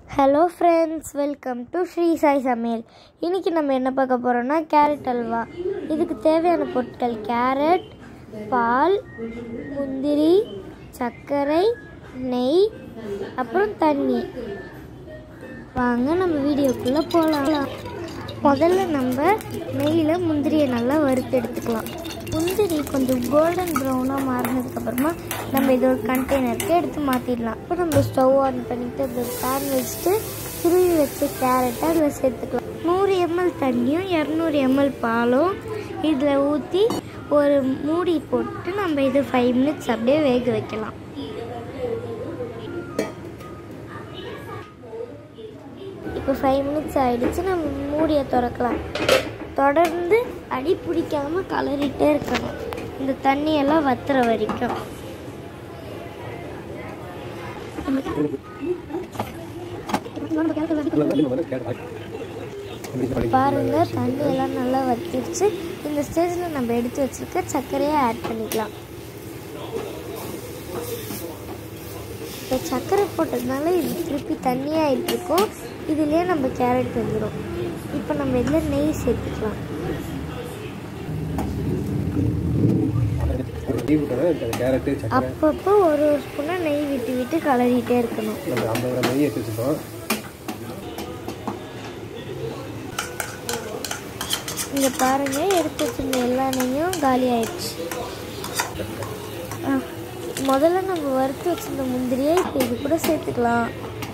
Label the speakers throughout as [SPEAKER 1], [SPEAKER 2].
[SPEAKER 1] hello friends welcome to Sri Sai Samayal இன்றைக்கி நம்ம என்ன பார்க்க போகிறோம்னா கேரட் அல்வா இதுக்கு தேவையான பொருட்கள் கேரட் பால் முந்திரி சர்க்கரை நெய் அப்புறம் தண்ணி வாங்க நம்ம வீடியோக்குள்ளே போகலாம் முதல்ல நம்ம நெய்யில் முந்திரியை நல்லா வறுத்து எடுத்துக்கலாம் முந்திரி கொஞ்சம் கோல்டன் ப்ரௌனாக மாறினதுக்கப்புறமா நம்ம இது ஒரு கண்டெய்னருக்கு எடுத்து மாற்றிடலாம் இப்போ நம்ம ஸ்டவ் ஆன் பண்ணிவிட்டு அந்த பேன் வச்சுட்டு துருவி வச்ச கேரட்டை அதில் சேர்த்துக்கலாம் நூறு எம்எல் தண்ணியும் இரநூறு எம்எல் பாலும் இதில் ஊற்றி ஒரு மூடி போட்டு நம்ம இது ஃபைவ் மினிட்ஸ் அப்படியே வேக வைக்கலாம் இப்போ ஃபைவ் மினிட்ஸ் ஆயிடுச்சு நம்ம மூடியை திறக்கலாம் தொடர்ந்து அடி பிடிக்காம கலரிட்டே இருக்கணும் இந்த தண்ணியெல்லாம் வத்துற வரைக்கும் பாருங்க தண்ணி எல்லாம் நல்லா வத்திருச்சு இந்த ஸ்டேஜில் நம்ம எடுத்து வச்சிருக்க சர்க்கரையை ஆட் பண்ணிக்கலாம் இப்போ சர்க்கரை போட்டதுனால இது திருப்பி தண்ணியாகிட்டு இருக்கும் இதுலேயே நம்ம கேரட் வந்துடும் இப்போ நம்ம இதில் நெய் சேர்த்துக்கலாம்
[SPEAKER 2] கேரட்டு சக்கரை
[SPEAKER 1] அப்பப்போ ஒரு ஒரு ஸ்பூனாக நெய் விட்டு விட்டு கலரிட்டே இருக்கணும்
[SPEAKER 2] நம்ம ஐம்பது கிராம் நெய் எடுத்து வச்சுருக்கோம்
[SPEAKER 1] இங்கே பாருங்கள் எடுத்து வச்சிருந்த எல்லா நெய்யும் காலி ஆயிடுச்சு ஆ, முதல்ல நம்ம வறுத்து வச்சிருந்த முந்திரியை இப்போ இது கூட சேர்த்துக்கலாம்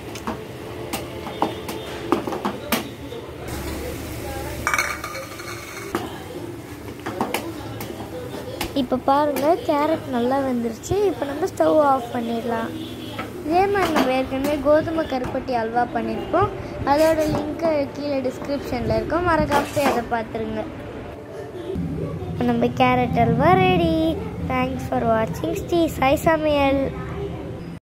[SPEAKER 1] இப்போ பாருங்கள் கேரட் நல்லா வெந்துருச்சு இப்போ நம்ம ஸ்டவ் ஆஃப் பண்ணிடலாம் இதே மாதிரி நம்ம ஏற்கனவே கோதுமை கருப்பட்டி அல்வா பண்ணியிருக்கோம் அதோட லிங்க்கு கீழே டிஸ்கிரிப்ஷனில் இருக்கும் மறக்காம போய் அதை பார்த்துருங்க இப்போ நம்ம carrot halwa ready thanks for வாட்சிங் ஸ்ரீ சாய் சமையல்